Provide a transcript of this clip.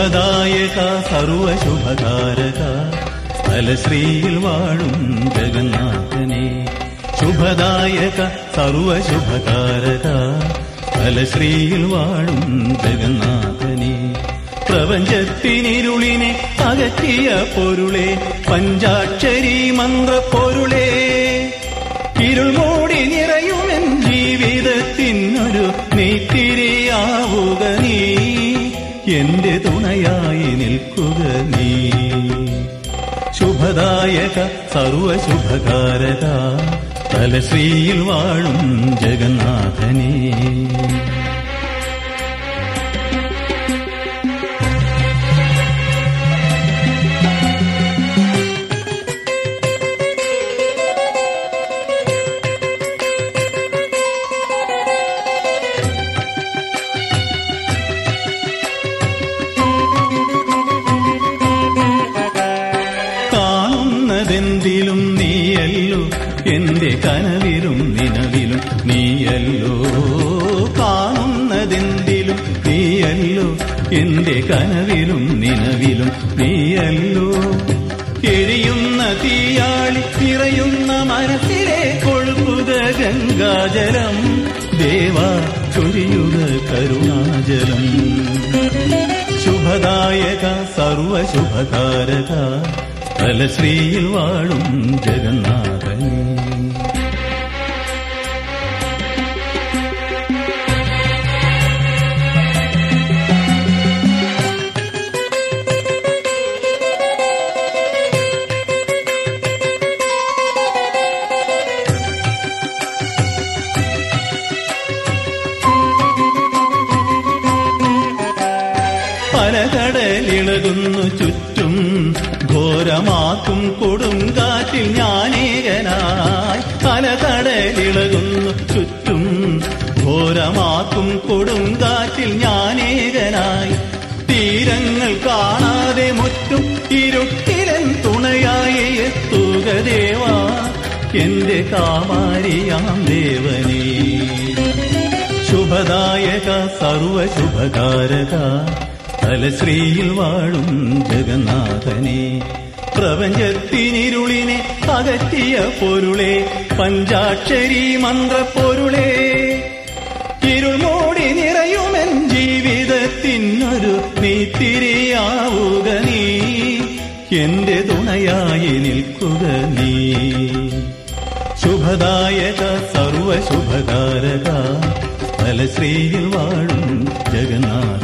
ശുഭദായക സർവശുഭകാരക സ്ഥലശ്രീയിൽ വാഴും ജഗന്നാഥനെ ശുഭദായക സർവശുഭകാരക സ്ഥലശ്രീയിൽ വാഴും ജഗന്നാഥനെ പ്രപഞ്ചത്തിനിരുളിനെ അകറ്റിയ പൊരുളെ പഞ്ചാക്ഷരി മന്ത്രപ്പൊരുളേ ഇരുൾ മൂടി നിറയുമെൻ ജീവിതത്തിനൊരു നെയ്ത്തിരിയാവുക നീ എന്റെ തുണയായി നിൽക്കുക നീ ശുഭദായക സർവശുഭകാരക തലശ്രീയിൽ വാഴും ജഗന്നാഥനേ കാണുന്നതെന്തിലും നീയല്ലോ എന്റെ കനവിലും നിലവിലും നീയല്ലോ കാണുന്നതെന്തിലും നീയല്ലോ എന്റെ കനവിലും നിലവിലും നീയല്ലോ എരിയുന്ന തീയാളി നിറയുന്ന മനസ്സിലെ കൊഴുകുക ഗംഗാജലം ദേവ ചൊരിയുക കരുണാജലം ശുഭദായക സർവശുഭകാരക തലശ്രീയിൽ വാഴും ജഗന്നാഥൻ പലകടലിളകുന്നു ചുറ്റും ഘോരമാക്കും കൊടുങ്കാറ്റിൽ ഞാനേകനായി പലകടലിളകുന്നു ചുറ്റും ഘോരമാക്കും കൊടുങ്കാറ്റിൽ ഞാനേകനായി തീരങ്ങൾ കാണാതെ മുറ്റും ഇരുട്ടിലൻ തുണയായി എത്തുക ദേവാ എന്റെ കാമാരിയാം ദേവനേ ശുഭദായക സർവശുഭകാരക തലശ്രീയിൽ വാഴും ജഗന്നാഥനെ പ്രപഞ്ചത്തിനിരുളിനെ അകറ്റിയ പൊരുളെ പഞ്ചാക്ഷരി മന്ത്രപ്പൊരുളേ ഇരുൾ മൂടി നിറയുമെൻ ജീവിതത്തിനൊരു നീത്തിരിയാവുക നീ എന്റെ തുണയായി നിൽക്കുക നീ ശുഭദായക സർവശുഭകാരക തലശ്രീയിൽ വാഴും ജഗന്നാഥ